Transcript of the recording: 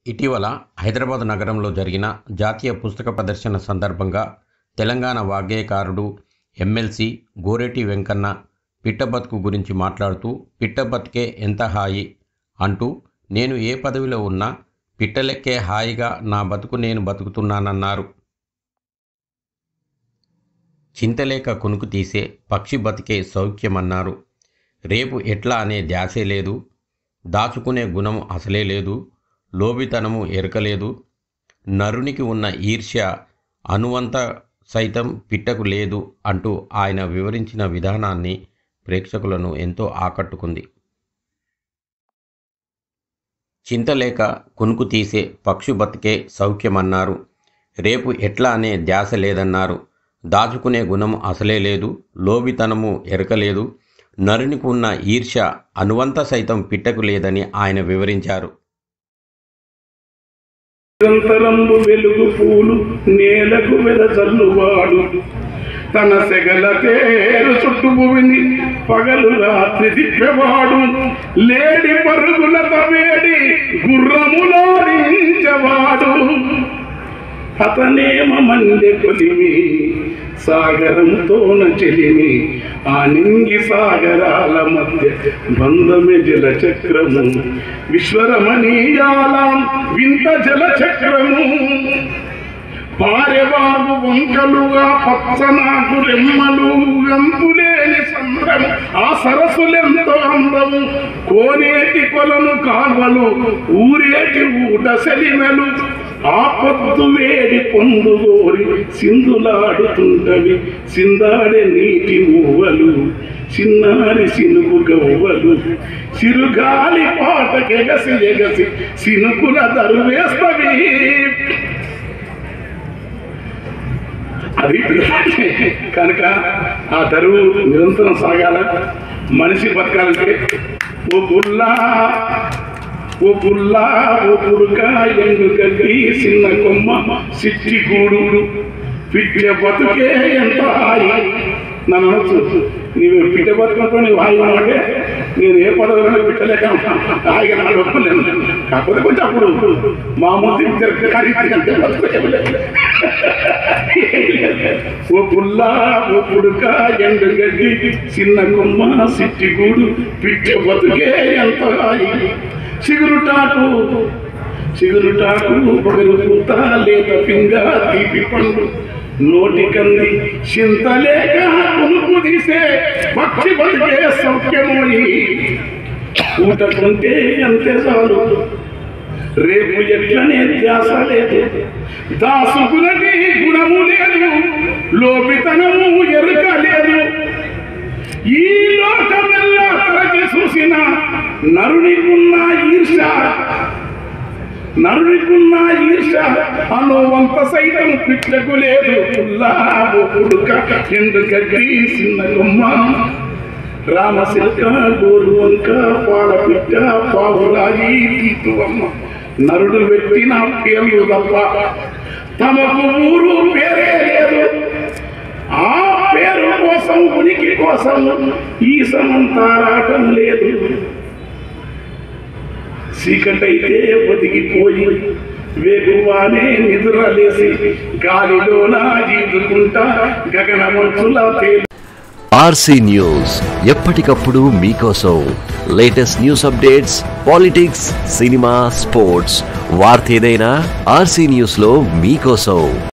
ఇటీవల హైదరాబాద్ నగరంలో జరిగిన జాతీయ పుస్తక ప్రదర్శన సందర్భంగా తెలంగాణ వాగ్గేయకారుడు ఎమ్మెల్సీ గోరేటి వెంకన్న పిట్ట బతుకు గురించి మాట్లాడుతూ పిట్ట బతుకే ఎంత హాయి అంటూ నేను ఏ పదవిలో ఉన్నా పిట్టలెక్కే హాయిగా నా బతుకు నేను బతుకుతున్నానన్నారు చింతలేక కునుకు తీసే పక్షి బతికే సౌఖ్యమన్నారు రేపు ఎట్లా అనే ధ్యాసే లేదు దాచుకునే గుణం అసలే లేదు లోబితనము ఎరకలేదు నరునికి ఉన్న ఈర్ష్య అనువంత సైతం పిట్టకు లేదు అంటూ ఆయన వివరించిన విధానాన్ని ప్రేక్షకులను ఎంతో ఆకట్టుకుంది చింతలేక కునుకు తీసే పక్షు బతికే సౌఖ్యమన్నారు రేపు ఎట్లా అనే ధ్యాస లేదన్నారు దాచుకునే గుణం అసలే లేదు లోబితనము ఎరకలేదు నరునికి ఉన్న ఈర్ష్య అనువంత సైతం పిట్టకు లేదని ఆయన వివరించారు నిరంతరంబు వెలుగు పూలు నేలకు వెదజల్లువాడు తన సెగల తేరు చుట్టుభువిని పగలు రాత్రి తిప్పేవాడు లేడి పరుగులతో వేడి గుర్రములోడించవాడు అతనేమ మండె కొలిమి సాగరంతోన చెలిమి ఆ నింగి సాగరాల మధ్య బంధమే జల చక్రము విశ్వరమణీయాలాం వింత జల చక్రము పారెవాగు వంకలుగా పచ్చనాకు రెమ్మలు గంతులేని సంద్రము ఆ సరస్సులెంతో అందము కోనేటి కొలను కాల్వలు ఊరేటి ఊట సెలిమెలు ఆ పొద్దు వేడి పొందుగోరి సింధులాడుతుంటవి సిందాడే నీటి మూవలు చిన్నారి సినుగు గవ్వలు చిరుగాలి పాటకెగసి ఎగసి సినుకుల దరువేస్తవి అది కనుక ఆ దరువు నిరంతరం సాగాల మనిషి బతకాలంటే ఓ గుల్లా ఓ గుల్లా ఓ పురుక ఎండు గడ్డి చిన్న కొమ్మ సిట్టి గూడు పిట్ట బతుకే ఎంత హాయి నన్ను అనొచ్చు నీవు పిట్ట బతుకుంటూ నీవు హాయిగా అంటే నేను ఏ పదవిలో పిట్టలేక హాయిగా నాలుగు ఒప్పుకోలేను కాకపోతే కొంచెం అప్పుడు మామూలు ఖరీదు అంటే బతుకోలేదు ఓ పుల్ల ఓ పుడుక ఎండు గడ్డి చిన్న కొమ్మ సిట్టి గూడు పిట్ట బతుకే ఎంత హాయి చిగురుటాకు చిగురుటాకు పొగరు పూత లేత పింగ తీపి పండు నోటి కంది చింతలేక కొనుక్కు తీసే పక్షి బతికే సౌఖ్యమోయి ఊటకుంటే అంతే చాలు రేపు ఎట్లనే ధ్యాస లేదు దాసుకునటి గుణము లేదు లోపితనము ఎరుక లేదు ఈ లోకమెల్లా తరచి చూసిన నరునికున్న ఈర్ష నరునికున్న ఈర్ష అనువంత సైతం పిట్టకు లేదు పుల్లాబు పుడుక ఎండు గడ్డి చిన్న గుమ్మ రామశిల్క గోరు వంక పాల పిట్ట పావులాయి తీతువమ్మ నరుడు పెట్టిన పేర్లు తప్ప తమకు ఊరు పేరే లేదు ఆ పేరు కోసం ఉనికి కోసం ఈ సమంతారాటం లేదు చీకటైతే ఒదిగిపోయి వేగువానే నిద్రలేసి గాలిలోన ఈదుకుంటా గగన మంచులా తేలి ఆర్సీ న్యూస్ ఎప్పటికప్పుడు మీకోసం latest news updates politics cinema sports వార్త ఏదైనా ఆర్సీ న్యూస్ లో మీకోసం